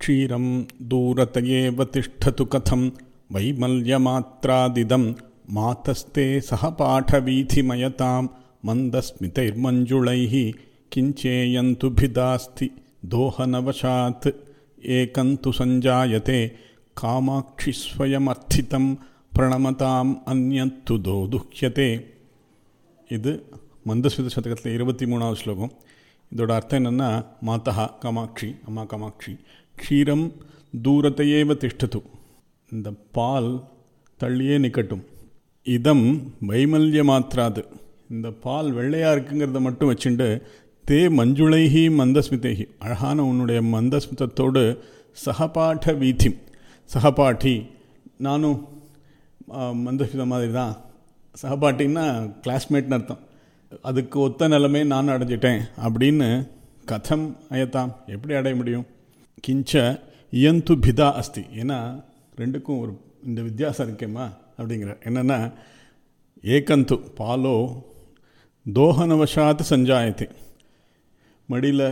क्षीरं दूरत एव तिष्ठतु कथं वैमल्यमात्रादिदं मातस्ते सहपाठवीथिमयतां मन्दस्मितैर्मञ्जुळैः किञ्चेयन्तु भिदास्ति दोहनवशात् एकन्तु सञ्जायते कामाक्षि स्वयमर्थितं प्रणमताम् अन्यत्तु दोदुह्यते இது மந்தஸ்மித சதகத்தில் இருபத்தி மூணாவது ஸ்லோகம் இதோட அர்த்தம் என்னென்னா மாதா காமாட்சி அம்மா காமாட்சி க்ஷீரம் தூரத்தையேவ திஷ்டத்து இந்த பால் தள்ளியே நிற்கட்டும் இதம் வைமல்ய மாத்திராது இந்த பால் வெள்ளையாக இருக்குங்கிறத மட்டும் வச்சுண்டு தே மஞ்சுளைஹி மந்தஸ்மிதேஹி அழகான உன்னுடைய மந்தஸ்மிதத்தோடு சகபாட்ட வீதி சகபாட்டி நானும் மந்தஸ்மிதம் மாதிரி தான் சகபாட்டின்னா கிளாஸ்மேட்னு அர்த்தம் அதுக்கு ஒத்த நிலைமை நான் அடைஞ்சிட்டேன் அப்படின்னு கதம் அயத்தாம் எப்படி அடைய முடியும் கிஞ்ச இயந்து பிதா அஸ்தி ஏன்னா ரெண்டுக்கும் ஒரு இந்த வித்தியாசம் இருக்கேம்மா அப்படிங்கிற என்னென்னா ஏகந்து பாலோ தோஹனவசாத்து சஞ்சாயத்து மடியில்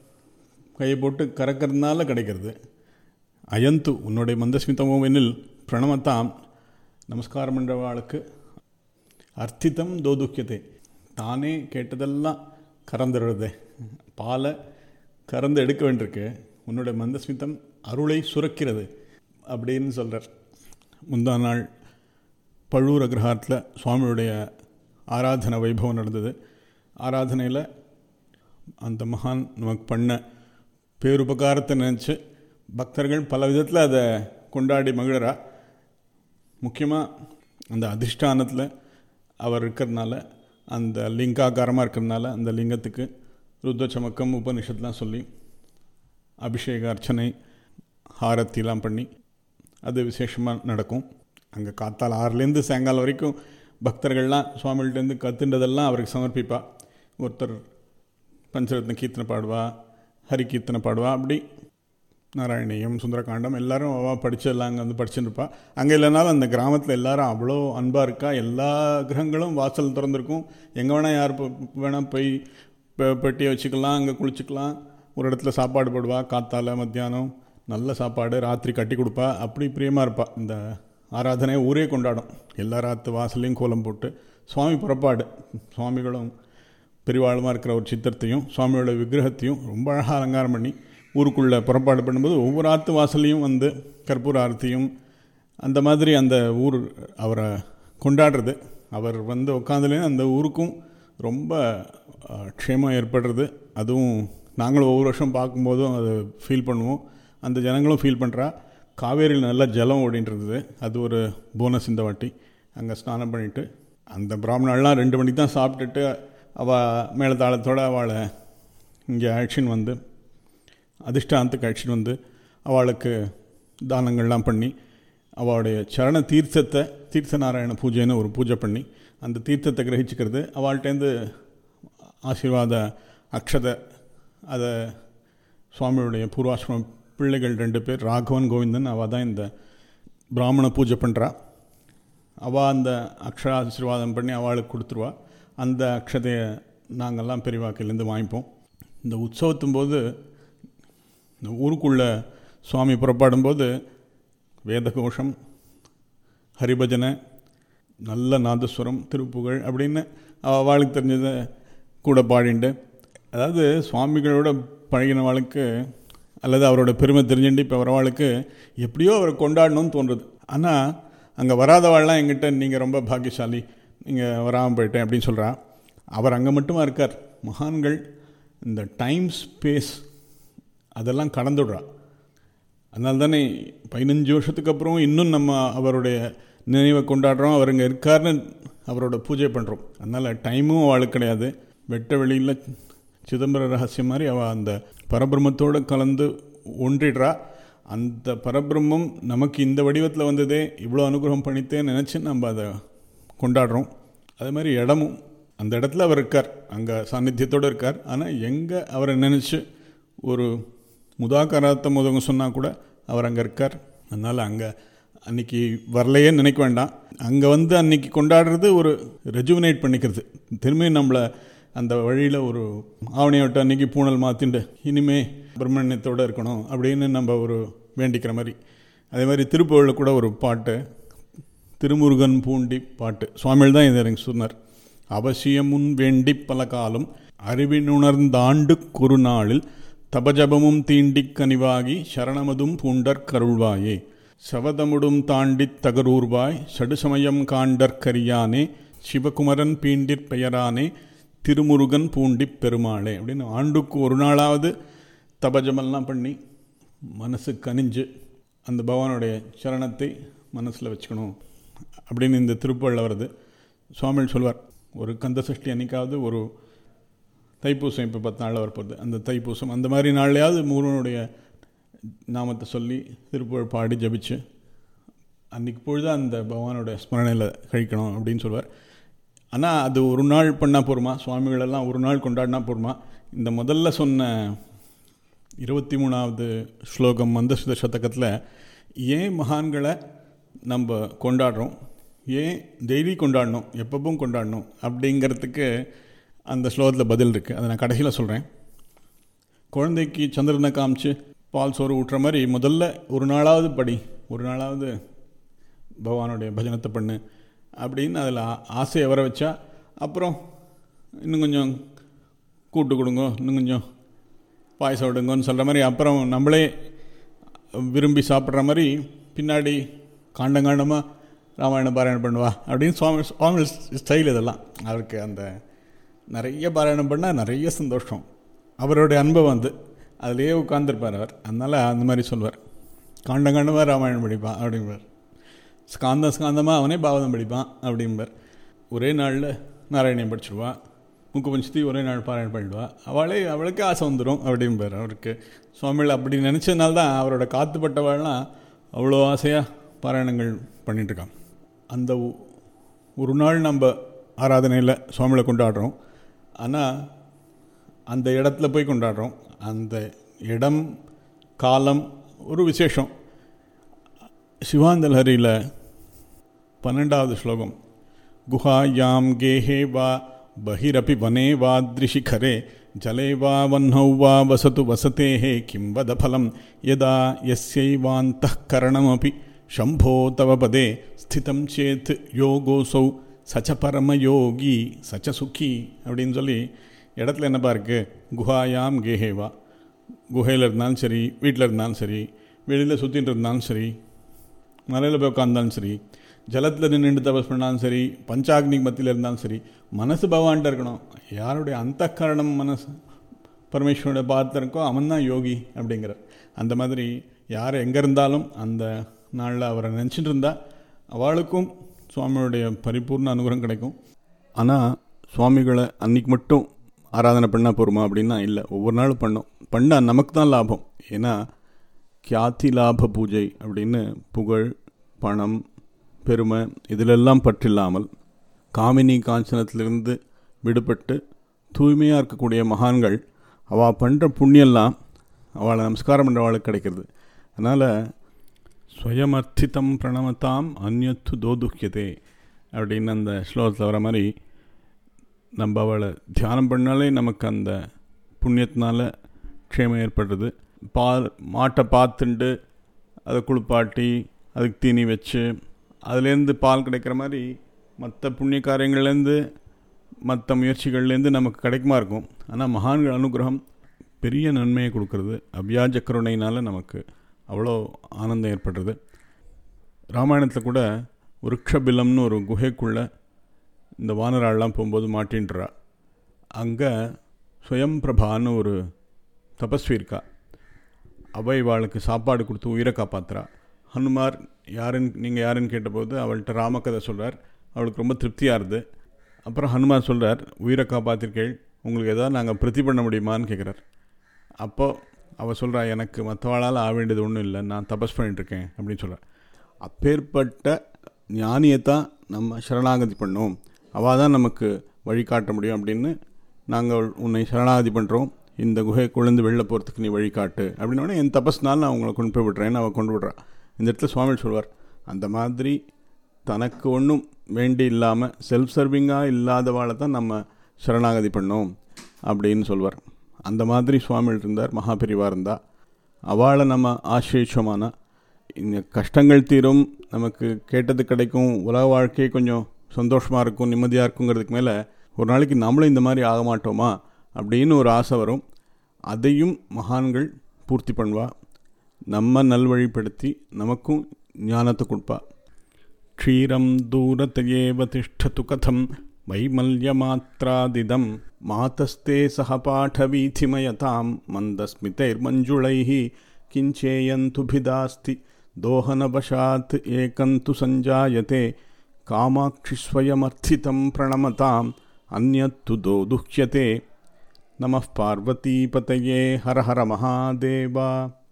கையை போட்டு கறக்கிறதுனால கிடைக்கிறது அயந்து உன்னுடைய மந்தஸ்மிதமோவெனில் பிரணமத்தாம் நமஸ்காரம் பண்ணுறவாளுக்கு அர்த்தித்தம் தோதுக்கியத்தை தானே கேட்டதெல்லாம் கறந்துடுறது பாலை கறந்து எடுக்க வேண்டியிருக்கு உன்னுடைய மந்தஸ்மிதம் அருளை சுரக்கிறது அப்படின்னு சொல்கிறார் முந்தா நாள் பழுவூர் அக்ரஹாரத்தில் சுவாமியுடைய ஆராதனை வைபவம் நடந்தது ஆராதனையில் அந்த மகான் நமக்கு பண்ண பேருபகாரத்தை நினச்சி பக்தர்கள் பல விதத்தில் அதை கொண்டாடி மகிழறா முக்கியமாக அந்த அதிஷ்டானத்தில் அவர் இருக்கிறதுனால அந்த லிங்காகாரமாக இருக்கிறதுனால அந்த லிங்கத்துக்கு ருத்வச்சமக்கம் உபனிஷத்துலாம் சொல்லி அபிஷேக அர்ச்சனை ஹாரத்திலாம் பண்ணி அது விசேஷமாக நடக்கும் அங்கே காத்தால் ஆறுலேருந்து சாயங்காலம் வரைக்கும் பக்தர்கள்லாம் சுவாமிகிட்டேருந்து கத்துன்றதெல்லாம் அவருக்கு சமர்ப்பிப்பா ஒருத்தர் பஞ்சரத்ன கீர்த்தனை பாடுவா ஹரி கீர்த்தனை பாடுவா அப்படி நாராயணியம் சுந்தரகாண்டம் எல்லாரும் அவள் படித்தெல்லாம் அங்கே வந்து படிச்சுருப்பா அங்கே இல்லைனாலும் அந்த கிராமத்தில் எல்லாரும் அவ்வளோ அன்பாக இருக்கா எல்லா கிரகங்களும் வாசல் திறந்துருக்கும் எங்கே வேணால் யார் வேணால் போய் பெட்டியை வச்சுக்கலாம் அங்கே குளிச்சுக்கலாம் ஒரு இடத்துல சாப்பாடு போடுவா காத்தால மத்தியானம் நல்ல சாப்பாடு ராத்திரி கட்டி கொடுப்பா அப்படி பிரியமாக இருப்பாள் இந்த ஆராதனையை ஊரே கொண்டாடும் எல்லா ராத்து வாசல்லையும் கோலம் போட்டு சுவாமி புறப்பாடு சுவாமிகளும் பெரிவாளுமாக இருக்கிற ஒரு சித்திரத்தையும் சுவாமியோட விக்கிரகத்தையும் ரொம்ப அழகாக அலங்காரம் பண்ணி ஊருக்குள்ளே புறப்பாடு பண்ணும்போது ஒவ்வொரு ஆற்று வாசல்லையும் வந்து கற்பூர ஆரத்தியும் அந்த மாதிரி அந்த ஊர் அவரை கொண்டாடுறது அவர் வந்து உட்காந்துலேயும் அந்த ஊருக்கும் ரொம்ப க்ஷேமம் ஏற்படுறது அதுவும் நாங்களும் ஒவ்வொரு வருஷம் பார்க்கும்போதும் அதை ஃபீல் பண்ணுவோம் அந்த ஜனங்களும் ஃபீல் பண்ணுறா காவேரியில் நல்லா ஜலம் ஓடின்றது அது ஒரு போனஸ் இந்த வாட்டி அங்கே ஸ்நானம் பண்ணிவிட்டு அந்த பிராமணாலாம் ரெண்டு மணிக்கு தான் சாப்பிட்டுட்டு அவள் மேலதாளத்தோடு அவளை இங்கே அழைச்சின்னு வந்து அதிஷ்டானத்துக்கு அழைச்சிட்டு வந்து அவளுக்கு தானங்கள்லாம் பண்ணி அவளுடைய சரண தீர்த்தத்தை தீர்த்த நாராயண பூஜைன்னு ஒரு பூஜை பண்ணி அந்த தீர்த்தத்தை கிரகிச்சிக்கிறது அவள்கிட்டேருந்து ஆசீர்வாத அக்ஷதை அதை சுவாமியுடைய பூர்வாசிரம பிள்ளைகள் ரெண்டு பேர் ராகவன் கோவிந்தன் அவள் தான் இந்த பிராமண பூஜை பண்ணுறா அவள் அந்த அக்ஷராசீர்வாதம் பண்ணி அவளுக்கு கொடுத்துருவா அந்த அக்ஷதையை நாங்கள்லாம் பெரியவாக்கிலேருந்து வாங்கிப்போம் இந்த உற்சவத்தும் போது இந்த ஊருக்குள்ளே சுவாமி புறப்பாடும்போது வேதகோஷம் ஹரிபஜனை நல்ல நாதஸ்வரம் திருப்புகழ் அப்படின்னு அவளுக்கு தெரிஞ்சதை கூட பாடிண்டு அதாவது சுவாமிகளோட பழகினவாளுக்கு அல்லது அவரோட பெருமை தெரிஞ்சுட்டு இப்போ வரவாளுக்கு எப்படியோ அவரை கொண்டாடணும்னு தோன்றுது ஆனால் அங்கே வராதவாள்லாம் எங்கிட்ட நீங்கள் ரொம்ப பாக்கியசாலி நீங்கள் வராமல் போயிட்டேன் அப்படின்னு சொல்கிறா அவர் அங்கே மட்டுமா இருக்கார் மகான்கள் இந்த டைம் ஸ்பேஸ் அதெல்லாம் கடந்துடுறா அதனால தானே பதினஞ்சு வருஷத்துக்கு அப்புறம் இன்னும் நம்ம அவருடைய நினைவை கொண்டாடுறோம் அவர் இங்கே இருக்காருன்னு அவரோட பூஜை பண்ணுறோம் அதனால் டைமும் அவளுக்கு கிடையாது வெட்ட வெளியில் சிதம்பர ரகசியம் மாதிரி அவள் அந்த பரபிரம்மத்தோடு கலந்து ஒன்றிடுறா அந்த பரபிரம்மம் நமக்கு இந்த வடிவத்தில் வந்ததே இவ்வளோ அனுகிரகம் பண்ணித்தே நினச்சி நம்ம அதை கொண்டாடுறோம் அதே மாதிரி இடமும் அந்த இடத்துல அவர் இருக்கார் அங்கே சாநித்தியத்தோடு இருக்கார் ஆனால் எங்கே அவரை நினச்சி ஒரு முதாகராத்த முதகம் சொன்னால் கூட அவர் அங்கே இருக்கார் அதனால் அங்கே அன்றைக்கி வரலையே நினைக்க வேண்டாம் அங்கே வந்து அன்றைக்கி கொண்டாடுறது ஒரு ரெஜுவினேட் பண்ணிக்கிறது திரும்பி நம்மளை அந்த வழியில் ஒரு ஆவணியோட்ட அன்னைக்கு பூனல் மாற்றிண்டு இனிமே பிரம்மண்யத்தோடு இருக்கணும் அப்படின்னு நம்ம ஒரு வேண்டிக்கிற மாதிரி அதே மாதிரி திருப்புகழில் கூட ஒரு பாட்டு திருமுருகன் பூண்டி பாட்டு சுவாமிகள் தான் இதை எனக்கு சொன்னார் அவசியமுன் வேண்டி பல காலம் அறிவினுணர்ந்தாண்டு குறுநாளில் தபஜபமும் தீண்டிக் கனிவாகி சரணமதும் பூண்டற் கருள்வாயே சவதமுடும் தாண்டித் தகரூர்வாய் சடுசமயம் காண்டற் கரியானே சிவகுமரன் பீண்டிற் பெயரானே திருமுருகன் பூண்டிப் பெருமாளே அப்படின்னு ஆண்டுக்கு ஒரு நாளாவது தபஜமெல்லாம் பண்ணி மனசு கனிஞ்சு அந்த பகவானுடைய சரணத்தை மனசில் வச்சுக்கணும் அப்படின்னு இந்த திருப்பள்ளில் வருது சுவாமிகள் சொல்வார் ஒரு கந்த சஷ்டி அன்னைக்காவது ஒரு தைப்பூசம் இப்போ பத்து நாளில் வரப்போகுது அந்த தைப்பூசம் அந்த மாதிரி நாள்லையாவது முருகனுடைய நாமத்தை சொல்லி திருப்புகழ் பாடி ஜபிச்சு அன்றைக்கு பொழுது அந்த பகவானோட ஸ்மரணையில் கழிக்கணும் அப்படின்னு சொல்வார் ஆனால் அது ஒரு நாள் பண்ணால் போருமா சுவாமிகளெல்லாம் ஒரு நாள் கொண்டாடினா போருமா இந்த முதல்ல சொன்ன இருபத்தி மூணாவது ஸ்லோகம் மந்தசுத சதகத்தில் ஏன் மகான்களை நம்ம கொண்டாடுறோம் ஏன் டெய்லி கொண்டாடணும் எப்பவும் கொண்டாடணும் அப்படிங்கிறதுக்கு அந்த ஸ்லோகத்தில் பதில் இருக்குது அதை நான் கடைசியில் சொல்கிறேன் குழந்தைக்கு சந்திரனை காமிச்சு பால் சோறு ஊட்டுற மாதிரி முதல்ல ஒரு நாளாவது படி ஒரு நாளாவது பகவானுடைய பஜனத்தை பண்ணு அப்படின்னு அதில் ஆசையை வர வச்சா அப்புறம் இன்னும் கொஞ்சம் கூட்டு கொடுங்க இன்னும் கொஞ்சம் பாயசம் விடுங்கன்னு சொல்கிற மாதிரி அப்புறம் நம்மளே விரும்பி சாப்பிட்ற மாதிரி பின்னாடி காண்டங்காண்டமாக ராமாயண பாராயணம் பண்ணுவா அப்படின்னு சுவாமி சுவாமி ஸ்டைல் இதெல்லாம் அவருக்கு அந்த நிறைய பாராயணம் பண்ணால் நிறைய சந்தோஷம் அவருடைய அன்பை வந்து அதிலேயே உட்காந்துருப்பார் அவர் அதனால் அந்த மாதிரி சொல்வார் காண்டங்காண்டமாக ராமாயணம் படிப்பான் அப்படிம்பார் ஸ்காந்த ஸ்காந்தமாக அவனே பாவதம் படிப்பான் அப்படிம்பார் ஒரே நாளில் நாராயணியம் படிச்சிடுவான் முக்கு பஞ்சத்தி ஒரே நாள் பாராயணம் பண்ணிடுவா அவளே அவளுக்கே ஆசை வந்துடும் அப்படிம்பார் அவருக்கு சுவாமிகள் அப்படி நினச்சதுனால தான் அவரோட காத்துப்பட்டவாள்லாம் அவ்வளோ ஆசையாக பாராயணங்கள் பண்ணிகிட்ருக்கான் அந்த ஒரு நாள் நம்ம ஆராதனையில் சுவாமிகளை கொண்டாடுறோம் ஆனால் அந்த இடத்துல போய் கொண்டாடுறோம் அந்த இடம் காலம் ஒரு விசேஷம் சிவாந்தலஹரியில் பன்னெண்டாவது ஸ்லோகம் குஹாயாம் கேஹே வா பகிரப்பி வனே வாத்ரிஷிகரே ஜலே வா வह्नौ वा वसतु वसतेः किं वद फलं यदा यस्यैवान्तःकरणमपि शम्भो तव पदे स्थितं चेत् யோகோசௌ சச்ச பரமயோகி சச்ச சுக்கி அப்படின்னு சொல்லி இடத்துல என்னப்பா இருக்குது குஹாயாம் கேஹேவா குகையில் இருந்தாலும் சரி வீட்டில் இருந்தாலும் சரி வெளியில் சுற்றிட்டு இருந்தாலும் சரி மலையில் போய் உட்காந்தாலும் சரி ஜலத்தில் நின்று தபஸ் பண்ணாலும் சரி பஞ்சாக்னி மத்தியில் இருந்தாலும் சரி மனசு பகவான்கிட்ட இருக்கணும் யாருடைய அந்த கரணம் மனசு பரமேஸ்வரோட பார்த்துருக்கோ அவன் தான் யோகி அப்படிங்கிறார் அந்த மாதிரி யார் எங்கே இருந்தாலும் அந்த நாளில் அவரை நினச்சிட்டு இருந்தால் அவளுக்கும் சுவாமியுடைய பரிபூர்ண அனுகிரகம் கிடைக்கும் ஆனால் சுவாமிகளை அன்றைக்கி மட்டும் ஆராதனை பண்ணால் போருமா அப்படின்னா இல்லை ஒவ்வொரு நாளும் பண்ணோம் பண்ணால் நமக்கு தான் லாபம் ஏன்னா கியாதி லாப பூஜை அப்படின்னு புகழ் பணம் பெருமை இதிலெல்லாம் பற்றில்லாமல் காமினி காஞ்சனத்திலிருந்து விடுபட்டு தூய்மையாக இருக்கக்கூடிய மகான்கள் அவள் பண்ணுற புண்ணியெல்லாம் அவளை நமஸ்காரம் பண்ணுறவாளுக்கு கிடைக்கிறது அதனால் ஸ்வயமர்த்திதம் பிரணமதாம் அந்நத்து தோதுக்கியதே அப்படின்னு அந்த ஸ்லோகத்தில் வர மாதிரி நம்ம அவளை தியானம் பண்ணாலே நமக்கு அந்த புண்ணியத்தினால க்ஷேமம் ஏற்படுறது பால் மாட்டை பார்த்துண்டு அதை குளிப்பாட்டி அதுக்கு தீனி வச்சு அதுலேருந்து பால் கிடைக்கிற மாதிரி மற்ற புண்ணிய காரியங்கள்லேருந்து மற்ற முயற்சிகள்லேருந்து நமக்கு கிடைக்குமா இருக்கும் ஆனால் மகான்கள் அனுகிரகம் பெரிய நன்மையை கொடுக்கறது அவ்யாஜ கருணையினால் நமக்கு அவ்வளோ ஆனந்தம் ஏற்படுறது ராமாயணத்தில் கூட விருட்சபிலம்னு ஒரு குகைக்குள்ளே இந்த வானராள்லாம் போகும்போது மாட்டின்றா அங்கே சுயம்பிரபான்னு ஒரு தபஸ்வி இருக்கா அவை இவாளுக்கு சாப்பாடு கொடுத்து உயிரை காப்பாற்றுறா ஹனுமார் யாருன்னு நீங்கள் யாருன்னு கேட்டபோது அவள்கிட்ட ராமகதை சொல்கிறார் அவளுக்கு ரொம்ப திருப்தியாக இருது அப்புறம் ஹனுமார் சொல்கிறார் உயிரை காப்பாற்றிருக்கேள் உங்களுக்கு எதாவது நாங்கள் பிரதி பண்ண முடியுமான்னு கேட்குறார் அப்போது அவள் சொல்கிறா எனக்கு மற்றவாளால் ஆக வேண்டியது ஒன்றும் இல்லை நான் தபஸ் பண்ணிட்டுருக்கேன் அப்படின்னு சொல்கிறார் அப்பேற்பட்ட ஞானியை தான் நம்ம சரணாகதி பண்ணோம் அவள் தான் நமக்கு வழிகாட்ட முடியும் அப்படின்னு நாங்கள் உன்னை சரணாகதி பண்ணுறோம் இந்த குகை குழந்து வெளில போகிறதுக்கு நீ வழிகாட்டு அப்படின்னோடனே என் தபஸ்னால நான் அவங்கள கொண்டு போய் விட்றேன்னு அவள் கொண்டு விட்றா இந்த இடத்துல சுவாமி சொல்வார் அந்த மாதிரி தனக்கு ஒன்றும் வேண்டி இல்லாமல் செல்ஃப் சர்விங்காக இல்லாதவாளை தான் நம்ம சரணாகதி பண்ணோம் அப்படின்னு சொல்வார் அந்த மாதிரி சுவாமிகள் இருந்தார் மகாபெரிவா இருந்தா அவளை நம்ம ஆசிரியச்சோமானா இந்த கஷ்டங்கள் தீரும் நமக்கு கேட்டது கிடைக்கும் உலக வாழ்க்கை கொஞ்சம் சந்தோஷமாக இருக்கும் நிம்மதியாக இருக்குங்கிறதுக்கு மேலே ஒரு நாளைக்கு நம்மளும் இந்த மாதிரி ஆக மாட்டோமா அப்படின்னு ஒரு ஆசை வரும் அதையும் மகான்கள் பூர்த்தி பண்ணுவா நம்ம நல்வழிப்படுத்தி நமக்கும் ஞானத்தை கொடுப்பா க்ஷீரம் தூரத்தையேவ திஷ்டது கதம் வைமல்யமாத்ராதிதம் மாதஸ்தே சகபாठवीथिमयतां मन्दस्मितैर्मञ्जुळैः किञ्चेयन्तुभिदास्ति दोहनवशात् एकन्तु सञ्जायते कामाक्षिस्वयमर्थितं प्रणमताम् अन्यत्तु दो दुह्यते नमः पार्वतीपतये हर हर महादेवा